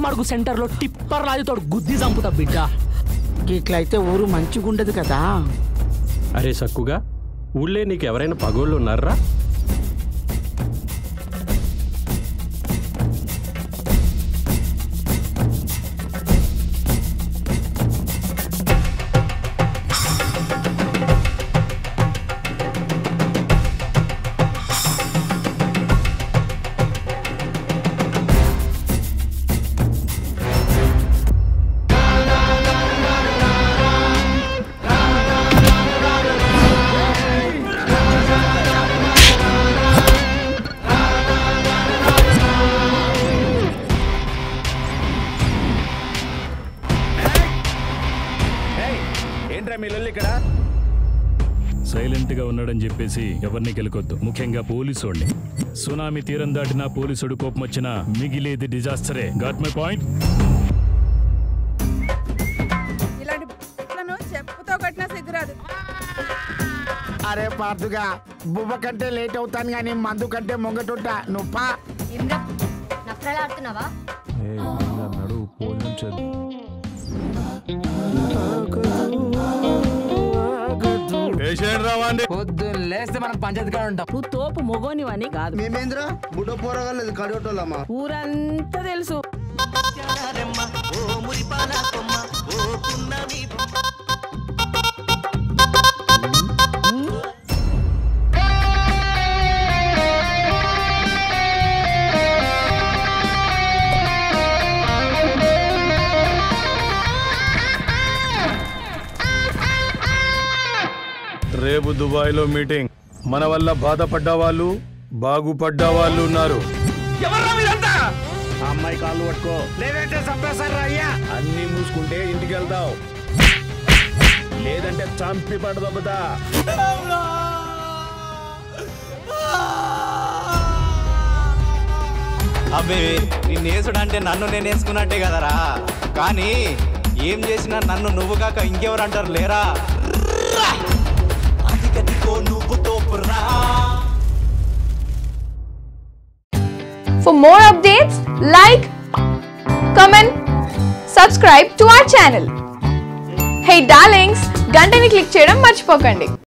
మడుగు సెంటర్ లో టిప్పర్ లాజుతోడు గుద్ది చంపుతా బిడ్డ ఇట్లయితే ఊరు మంచిగుండదు కదా అరే సక్కుగా ఊళ్ళే నీకు ఎవరైనా పగోళ్ళు ఉన్నారా ఏంట్రా మీ లొల్లి ఇక్కడ సైలెంట్ గా ఉన్నాడని చెప్పేసి ఎవరిని గెలకొద్దు ముఖ్యంగా పోలీసోడిని సునామీ తీరం దాటినా పోలీసుడు కోపం వచ్చినా మిగిలేది డిజాస్టరే గాట్ మై పాయింట్ ఇలాంటి బ***లను చెప్పుతో కట్టినా సిగ్గురాదు అరే పార్దుగా బువ్వ కంటే లేట్ అవుతాను కానీ మందు కంటే ముంగటుంటా నువ్వు పా ఏమ్రా నఫ్రలాడుతున్నావా పొద్దున్న లేస్తే మనం పంచాయతీ కాడ ఉంటాం నువ్వు తోపు మొగోనివని కాదు మేమేంద్ర బుడ్డ పోరగాలేదు కడిగొట్టోళ్ళమ్మా ఊరంతా తెలుసు రేపు దుబాయ్లో మీటింగ్ మన వల్ల బాధపడ్డ వాళ్ళు బాగుపడ్డ వాళ్ళు ఉన్నారు అమ్మాయి కాళ్ళు పట్టుకో లేదంటే చంపేశారు అయ్యా అన్ని మూసుకుంటే ఇంటికి వెళ్తావు లేదంటే చంపి పడదబ్బతా అబ్బే నిన్ను వేసుడంటే నన్ను నేను వేసుకున్నట్టే కదరా కానీ ఏం చేసినా నన్ను నువ్వు కాక ఇంకెవరు అంటారు లేరా అదిగదిగో నువ్వు తోపురా For more updates, like, comment, subscribe to our channel. Hey darlings, గంటని click చేయడం మర్చిపోకండి